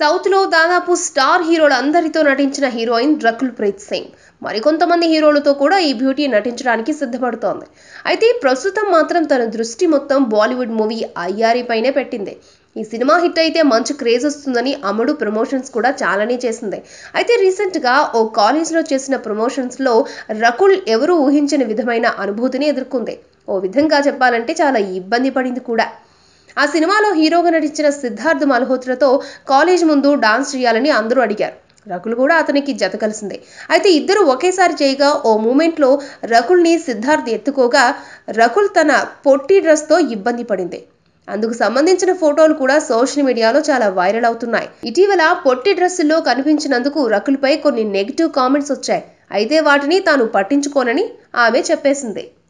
సౌత్లో దాదాపు స్టార్ హీరోలందరితో నటించిన హీరోయిన్ రకుల్ ప్రీత్ సింగ్ మరికొంతమంది హీరోలతో కూడా ఈ బ్యూటీ నటించడానికి సిద్ధపడుతోంది అయితే ప్రస్తుతం మాత్రం తన దృష్టి మొత్తం బాలీవుడ్ మూవీ అయ్యారీ పైనే పెట్టింది ఈ సినిమా హిట్ అయితే మంచి క్రేజ్ వస్తుందని అమ్ముడు ప్రమోషన్స్ కూడా చాలానే చేసింది అయితే రీసెంట్గా ఓ కాలేజ్లో చేసిన ప్రమోషన్స్లో రకుల్ ఎవరూ ఊహించని విధమైన అనుభూతిని ఎదుర్కొంది ఓ విధంగా చెప్పాలంటే చాలా ఇబ్బంది పడింది కూడా ఆ సినిమాలో హీరోగా నటించిన సిద్ధార్థ్ మల్హోత్రాతో కాలేజ్ ముందు డాన్స్ చేయాలని అందరూ అడిగారు రకుల్ కూడా అతనికి జత కలిసిందే అయితే ఇద్దరు ఒకేసారి చేయగా ఓ మూమెంట్లో రకుల్ని సిద్ధార్థ్ ఎత్తుకోగా రకుల్ తన పొట్టి డ్రెస్తో ఇబ్బంది పడింది అందుకు సంబంధించిన ఫోటోలు కూడా సోషల్ మీడియాలో చాలా వైరల్ అవుతున్నాయి ఇటీవల పొట్టి డ్రెస్సుల్లో కనిపించినందుకు రకుల్పై కొన్ని నెగిటివ్ కామెంట్స్ వచ్చాయి అయితే వాటిని తాను పట్టించుకోనని ఆమె చెప్పేసింది